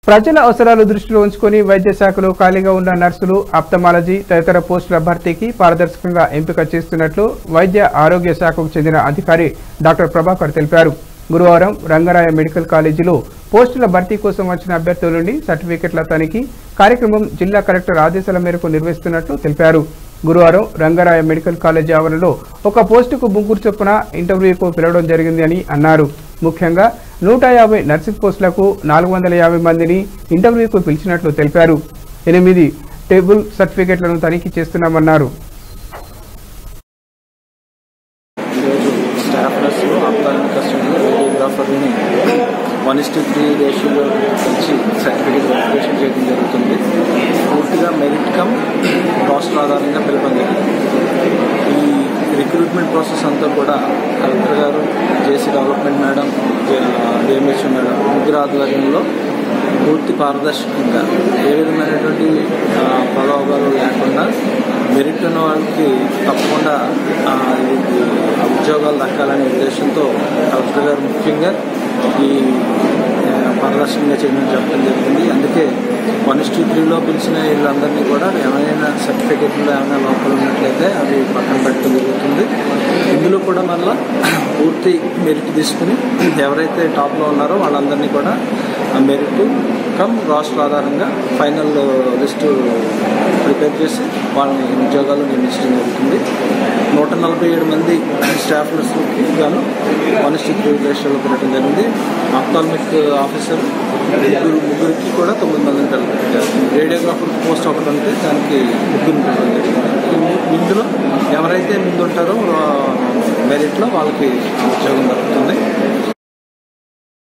ప్రజల అవసరాలు దృష్టిలో ఉంచుకొని వైద్య శాఖలో ఖాళీగా ఉన్న నర్సులు ఆప్తమాలజీ తదితర పోస్టుల భర్తీకి పారదర్శకంగా ఎంపిక చేస్తున్నట్లు వైద్య ఆరోగ్య శాఖకు చెందిన అధికారి డాక్టర్ ప్రభాకర్ తెలిపారు గురువారం రంగరాయ మెడికల్ కాలేజీలో పోస్టుల భర్తీ కోసం వచ్చిన అభ్యర్థుల నుండి సర్టిఫికెట్ల తనిఖీ కార్యక్రమం జిల్లా కలెక్టర్ ఆదేశాల మేరకు నిర్వహిస్తున్నట్లు తెలిపారు గురువారం రంగరాయ మెడికల్ కాలేజీ ఆవరణలో ఒక పోస్టుకు ముగ్గురు చొప్పున ఇంటర్వ్యూకు పిలవడం జరిగింది అని అన్నారు ముఖ్యంగా నూట యాభై నర్సింగ్ పోస్టులకు నాలుగు వందల యాభై మందిని ఇంటర్వ్యూకు పిలిచినట్లు తెలిపారు ఎనిమిది టేబుల్ సర్టిఫికెట్లను తనిఖీ చేస్తున్నామన్నారు ఈరోజు స్టాఫ్ నర్సులు ఆప్తాలని కస్టమర్లు రేడియోగ్రాఫర్ని వన్ ఇస్ టు త్రీ రేషియోలో ఇచ్చి సర్టిఫికేట్ వెరిఫికేషన్ చేయడం జరుగుతుంది పూర్తిగా మెరిట్ కమ్ కాస్ట్ ఆధారంగా పిలవడం జరిగింది ఈ రిక్రూట్మెంట్ ప్రాసెస్ అంతా కూడా కలెక్టర్ గారు J C development madam D M H madam ముగ్గురు ఆధ్వర్యంలో పూర్తి పారదర్శకంగా ఏ విధమైనటువంటి ఆ, ప్రలోభాలు లేకుండా మెరిట్ ఉన్న వాళ్ళకి తప్పకుండా ఆ, ఇది ఆ ఉద్యోగాలు దక్కాలనే ఉద్దేశంతో కలెక్టర్ గారు ముఖ్యంగా ఈ ఆ, పారదర్శకంగా చేయమని చెప్పడం జరిగింది అందుకే వన్ ఇస్ టూ త్రీలో పిలిచిన వీళ్ళందరినీ కూడా ఏమైనా సర్టిఫికెట్లు ఏమైనా లోపల ఉన్నట్లయితే అవి పక్కన పెట్టడం జరుగుతుంది ఇందులో కూడా మళ్ళా పూర్తి మెరిట్ తీసుకుని ఎవరైతే టాప్లో ఉన్నారో వాళ్ళందరినీ కూడా ఆ మెరిట్ కమ్ రాష్ట్ర ఆధారంగా ఫైనల్ లిస్టు ప్రిపేర్ చేసి వాళ్ళని ఉద్యోగాలు నియమించడం జరుగుతుంది నూట నలభై ఏడు మంది స్టాఫ్లర్స్కి గాను వన్ ఇస్ త్రీ రేషియోలో పెట్టడం జరిగింది ఆప్తాల్మిక్ ఆఫీసర్ ముగ్గురు ముగ్గురికి కూడా తొమ్మిది మందిని కలిపారు రేడియోగ్రాఫర్ పోస్ట్ ఒకటి ఉంటే దానికి ముగ్గురు పెట్టడం జరిగింది ఇన్ని- ఇందులో ఎవరైతే ముందుంటారో మెరిట్లో వాళ్ళకి ఉద్యోగం దక్కుతుంది